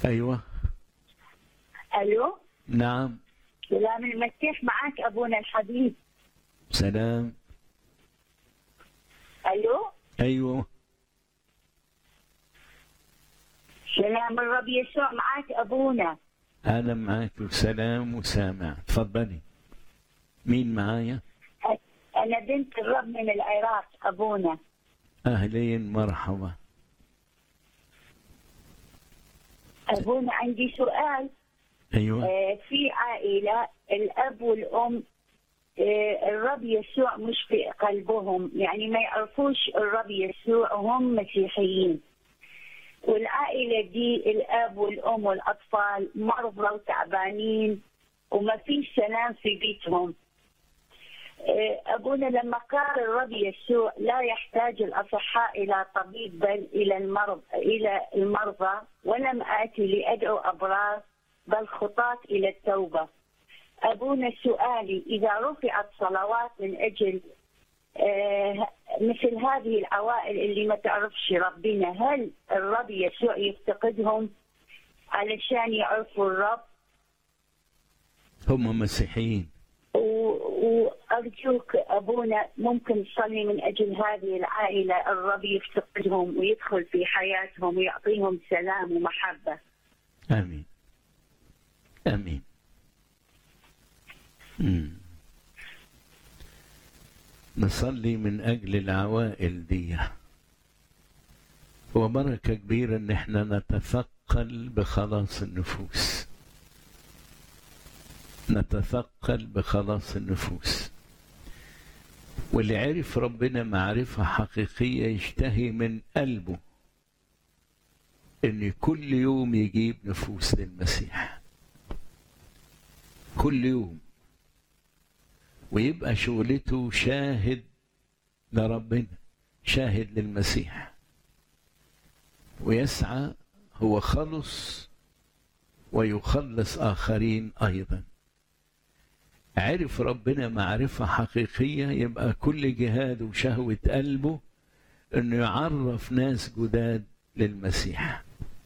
أيوة الو نعم سلام المسيح معك ابونا الحبيب سلام الو أيوة سلام الرب يسوع معك ابونا أنا معاك وسلام وسامع تفضلي مين معايا انا بنت الرب من العراق ابونا أهلين مرحبا ابونا عندي سؤال أيوة آه، في عائله الاب والام آه، الرب يسوع مش في قلبهم يعني ما يعرفوش الرب يسوع وهم مسيحيين والعائله دي الاب والام والاطفال مرضى وتعبانين وما فيش سلام في بيتهم آه، ابونا لما قال الرب يسوع لا يحتاج الاصحاء الى طبيب بل الى المرض الى المرضى ولم اتي لادعو ابرار بل خطاة الى التوبه. ابونا سؤالي اذا رفعت صلوات من اجل آه، مثل هذه العوائل اللي ما تعرفش ربنا هل الرب يسوع يفتقدهم علشان يعرفوا الرب هم مسيحيين و- وارجوك ابونا ممكن تصلي من اجل هذه العائله الرب يفتقدهم ويدخل في حياتهم ويعطيهم سلام ومحبه. آمين آمين مم. نصلي من أجل العوائل دي وبركة كبيرة إن احنا نتثقل بخلاص النفوس نتثقل بخلاص النفوس واللي عرف ربنا معرفة حقيقية يشتهي من قلبه ان كل يوم يجيب نفوس للمسيح كل يوم ويبقى شغلته شاهد لربنا شاهد للمسيح ويسعى هو خلص ويخلص آخرين أيضا عرف ربنا معرفة حقيقية يبقى كل جهاد وشهوة قلبه انه يعرف ناس جداد للمسيح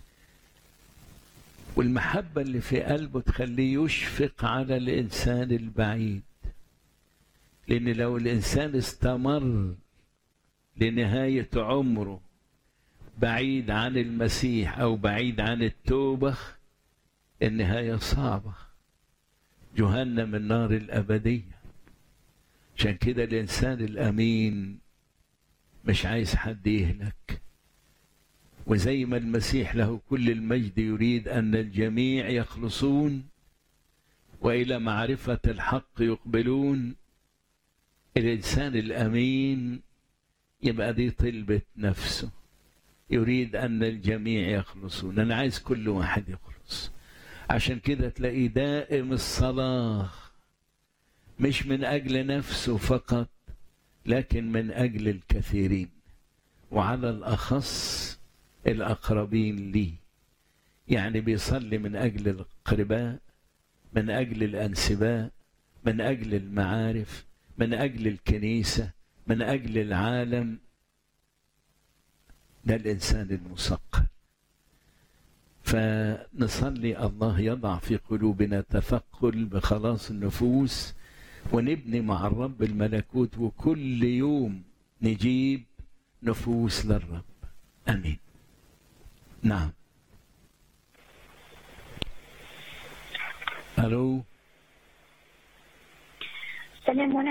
والمحبة اللي في قلبه تخليه يشفق على الإنسان البعيد لأن لو الإنسان استمر لنهاية عمره بعيد عن المسيح أو بعيد عن التوبة النهاية صعبة جهنم النار الأبدية عشان كده الإنسان الأمين مش عايز حد يهلك وزي ما المسيح له كل المجد يريد أن الجميع يخلصون وإلى معرفة الحق يقبلون الإنسان الأمين يبقى دي طلبة نفسه يريد أن الجميع يخلصون أنا عايز كل واحد يخلص عشان كده تلاقيه دائم الصلاة مش من أجل نفسه فقط لكن من أجل الكثيرين وعلى الأخص الأقربين لي يعني بيصلي من أجل الأقرباء من أجل الأنسباء من أجل المعارف من أجل الكنيسة من أجل العالم ده الإنسان المثقل فنصلي الله يضع في قلوبنا تثقل بخلاص النفوس ونبني مع الرب الملكوت وكل يوم نجيب نفوس للرب امين نعم الو سلام